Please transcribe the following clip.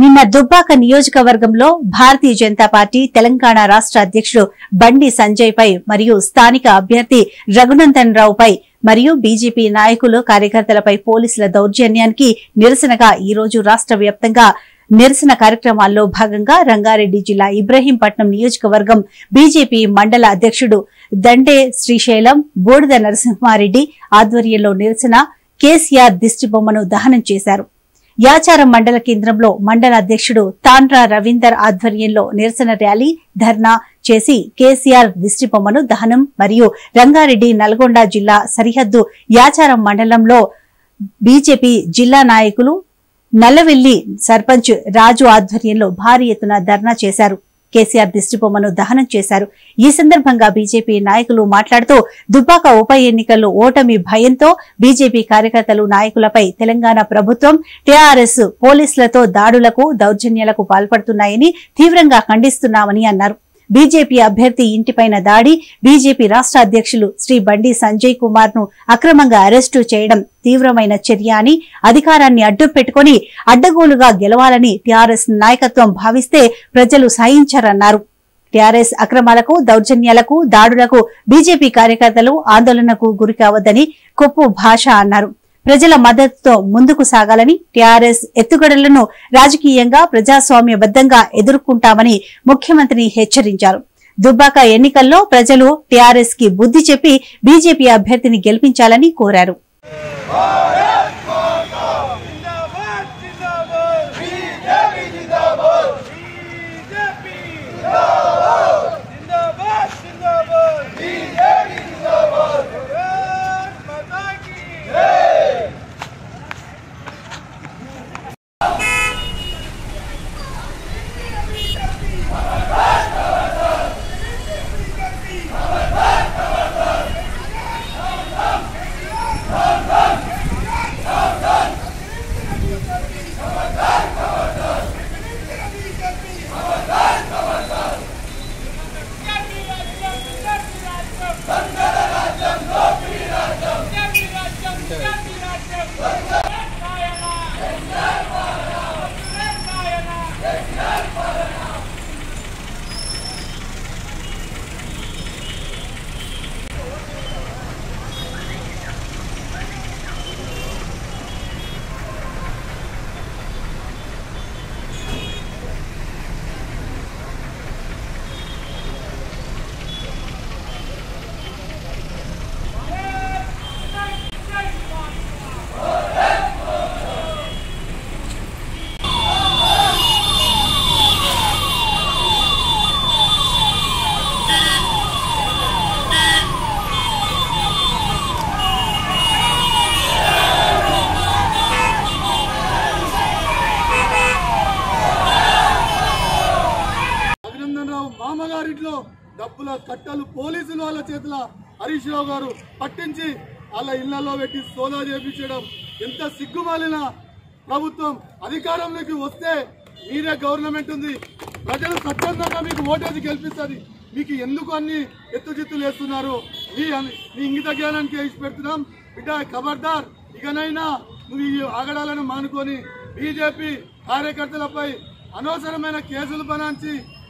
నిన్న దుబ్బాక నియోజకవర్గంలో భారతీయ జనతా పార్టీ తెలంగాణ రాష్ట్ర అధ్యక్షుడు బండి సంజయ్ పై మరియు స్థానిక అభ్యర్థి రఘునందన్ రావు పై మరియు బీజేపీ నాయకులు కార్యకర్తలపై పోలీసుల దౌర్జన్యానికి నిరసనగా ఈ రోజు రాష్ట్ర వ్యాప్తంగా నిరసన కార్యక్రమాల్లో భాగంగా రంగారెడ్డి జిల్లా ఇబ్రహీంపట్నం నియోజకవర్గం బీజేపీ మండల అధ్యక్షుడు దండే శ్రీశైలం బూడిద నరసింహారెడ్డి ఆధ్వర్యంలో నిరసన కేసీఆర్ దిష్టిబొమ్మను దహనం చేశారు యాచారం మండల కేంద్రంలో మండల అధ్యక్షుడు తాండ్రా రవీందర్ ఆధ్వర్యంలో నిరసన ర్యాలీ ధర్నా చేసి కేసీఆర్ దిష్టిబొమ్మను దహనం మరియు రంగారెడ్డి నల్గొండ జిల్లా సరిహద్దు యాచారం మండలంలో బీజేపీ జిల్లా నాయకులు నల్లవెల్లి సర్పంచ్ రాజు ఆధ్వర్యంలో భారీ ఎత్తున ధర్నా చేశారు కేసీఆర్ దిష్టిబొమ్మను దహనం చేశారు ఈ సందర్భంగా బీజేపీ నాయకులు మాట్లాడుతూ దుబ్బాక ఉప ఎన్నికల్లో ఓటమి భయంతో బీజేపీ కార్యకర్తలు నాయకులపై తెలంగాణ ప్రభుత్వం టీఆర్ఎస్ పోలీసులతో దాడులకు దౌర్జన్యాలకు పాల్పడుతున్నాయని తీవ్రంగా ఖండిస్తున్నామని అన్నారు బీజేపీ అభ్యర్థి ఇంటిపైన దాడి బీజేపీ రాష్ట్ర అధ్యక్షులు శ్రీ బండి సంజయ్ కుమార్ ను అక్రమంగా అరెస్టు చేయడం తీవ్రమైన చర్య అని అధికారాన్ని అడ్డు పెట్టుకుని అడ్డగోలుగా గెలవాలని టీఆర్ఎస్ నాయకత్వం భావిస్తే ప్రజలు సహించరన్నారు టీఆర్ఎస్ అక్రమాలకు దౌర్జన్యాలకు దాడులకు బీజేపీ కార్యకర్తలు ఆందోళనకు గురి కావద్దని కొప్పు భాష అన్నారు ప్రజల మద్దతుతో ముందుకు సాగాలని టీఆర్ఎస్ ఎత్తుగడలను రాజకీయంగా ప్రజాస్వామ్యబద్దంగా ఎదుర్కొంటామని ముఖ్యమంత్రి హెచ్చరించారు దుబ్బాక ఎన్నికల్లో ప్రజలు టీఆర్ఎస్ కి బుద్ధి చెప్పి బీజేపీ అభ్యర్థిని గెలిపించాలని కోరారు जिंदाबाद जिंदाबाद बीजेपी जिंदाबाद बीजेपी जिंदाबाद जिंदाबाद जिंदाबाद बीजेपी जिंदाबाद भारत माता की जय అభినందన్ రావు మామగారింట్లో డబ్బుల కట్టలు పోలీసులు వాళ్ళ చేతుల హరీష్ రావు గారు పట్టించి వాళ్ళ ఇళ్లలో పెట్టి సోదా చేపించడం ఎంత సిగ్గుమాలిన ప్రభుత్వం అధికారంలోకి వస్తే మీరే గవర్నమెంట్ ఉంది ప్రజలు స్వచ్ఛందంగా మీకు ఓటేసి గెలిపిస్తుంది మీకు ఎందుకు అన్ని ఎత్తుచిత్తులు వేస్తున్నారు మీ మీ ఇంగిత జ్ఞానానికి వేసి పెడుతున్నాం బిడ్డ ఖబర్దార్ ఇకనైనా నువ్వు ఈ ఆగడాలను మానుకొని బీజేపీ కార్యకర్తలపై అనవసరమైన కేసులు బనాంచి